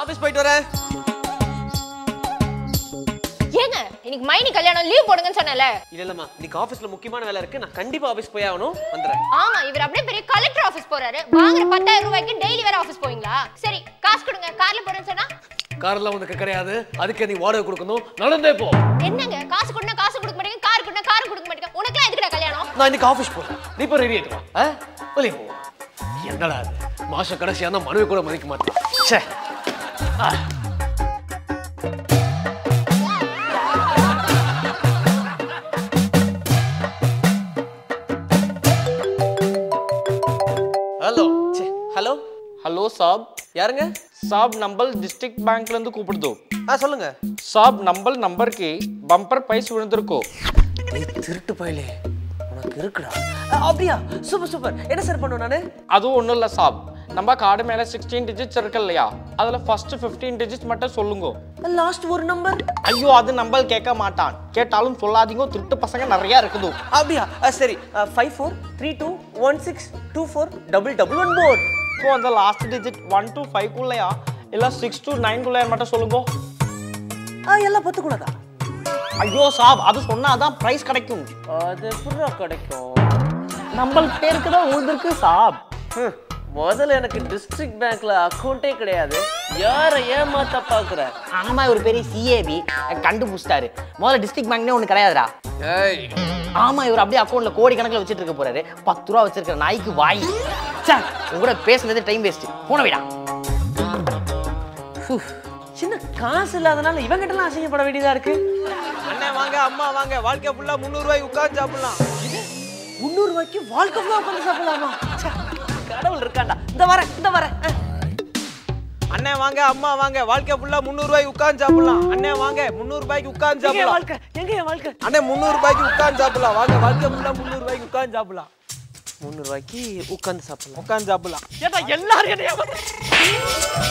Office போயிட்டு வரேன் ஏங்க இன்னைக்கு மைனி கல்யாணம் லீவ் போடுங்கன்னு சொன்னல இல்ல இல்லம்மா இன்னைக்கு ஆபீஸ்ல முக்கியமான வேலை இருக்கு நான் கண்டிப்பா ஆபீஸ் போய் ஆகணும் வந்துடுறேன் ஆமா இவர் அப்படியே பெரிய கலெக்டர் ஆபீஸ் போறாரு வாங்குற பத்தாயிரம் ரூபாய்க்கு டெய்லி வேற ஆபீஸ் போவீங்களா சரி காசு கொடுங்க கார்ல போறேன்னு சொன்னா கார்லாம் உனக்கு கிடையாது அதுக்கு நீ வாடகை கொடுக்கணும் நடந்தே போ என்னங்க காசு கொடுனா காசு கொடுக்க மாட்டேங்க கார் கொடுனா கார் கொடுக்க மாட்டேங்க உனக்குலாம் எதுக்குடா கல்யாணம் நான் இன்னைக்கு ஆபீஸ் போறேன் நீ இப்போ ரெடி ஆயிட்டு வா ஆ? வெளியே போ என்னடா அது மாச கடைசியா தான் மனுவை கூட மதிக்க மாட்டான் ச்சே ஆ. ஹலோ ச்சே ஹலோ ஹலோ சாப் யாருங்க సాబ్ నంబల్ డిస్ట్రిక్ట్ బ్యాంక్ లందు కూப்பிடுது ஆ சொல்லுங்க సాబ్ నంబల్ నంబర్ కి బంపర్ పైస్ விழுந்திருக்கோ நீ திருட்டு பயலே உனக்கு இருக்குடா ஆ, அப்படியா சூப்பர் சூப்பர் என்ன சார் பண்ணுவேன் நானு அதுவும் ஒன்றும் இல்லை சாப் நம்ம கார்டு மேலே சிக்ஸ்டீன் டிஜிட்ஸ் இருக்கு இல்லையா அதில் ஃபர்ஸ்ட் ஃபிஃப்டீன் டிஜிட்ஸ் மட்டும் சொல்லுங்க லாஸ்ட் ஒரு நம்பர் ஐயோ அது நம்பல் கேட்க மாட்டான் கேட்டாலும் சொல்லாதீங்க திருட்டு பசங்க நிறைய இருக்குது அப்படியா ஆ, சரி five four three two one six two four double double one four so அந்த லாஸ்ட் டிஜிட் ஒன் டு ஃபைவ்க்குள்ளையா இல்லை சிக்ஸ் டு நைன்குள்ளையா மட்டும் சொல்லுங்க ஆ எல்லாம் பத்து கூடாதா ஐயோ சாப் அது சொன்னாதான் ப்ரைஸ் கிடைக்கும் அது எப்படா கிடைக்கும் நம்பல் பேருக்கு தான் உழுந்திருக்கு சாப் ஹம், முதல்ல எனக்கு டிஸ்ட்ரிக்ட் பேங்க்ல அக்கௌண்ட்டே கிடையாது யாரை ஏமாத்த பாக்குற ஆமா ஒரு பெரிய சிஏபி கண்டுபிடிச்சிட்டாரு முதல்ல டிஸ்ட்ரிக்ட் பேங்க்னே ஒண்ணு கிடையாதுடா ஏய் ஆமா இவர் அப்படியே அக்கௌண்ட்ல கோடி கணக்குல வச்சிட்டு இருக்க போறாரு பத்து ரூபா வச்சிருக்கிற நாய்க்கு வாய் சார் உங்க கூட பேசுனது டைம் வேஸ்ட் போன விடா சின்ன காசு இல்லாதனால இவங்கிட்டலாம் அசிங்கப்பட வேண்டியதா இருக்கு அண்ணே வாங்க அம்மா வாங்க வாழ்க்கை ஃபுல்லா முந்நூறு ரூபாய்க்கு உட்கார்ந்து சாப்பிடலாம் முந்நூறு ரூபாய்க்கு வாழ்க்கை ஃபுல்லா உட்காந்து சாப்பிடலாமா ச்சே, கடவுள் இருக்காண்டா இந்த வரேன் இந்த வரேன் ஆ. அண்ணே வாங்க அம்மா வாங்க வாழ்க்கை ஃபுல்லா முந்நூறு ரூபாய்க்கு உட்கார்ந்து சாப்பிடலாம் அண்ணே வாங்க முந்நூறு ரூபாய்க்கு உட்கார்ந்து எங்க என் சாப்பிடலாம் வாழ்க்கை எங்க என் வாழ்க்கை அண்ணே முந்நூறு ரூபாய்க்கு உட்கார்ந்து சாப்பிடலாம் வாங்க வாழ்க்கை ஃபுல்லா முந்நூறு ரூபாய்க்கு உட்கார்ந்து சாப்பிடலாம் முந்நூறு ரூபாய்க்கு உட்காந்து சாப்பிடலாம் உட்கார்ந்து சாப்பிடலாம் ஏடா எல்லாரும் என்ன ஏமாத்து-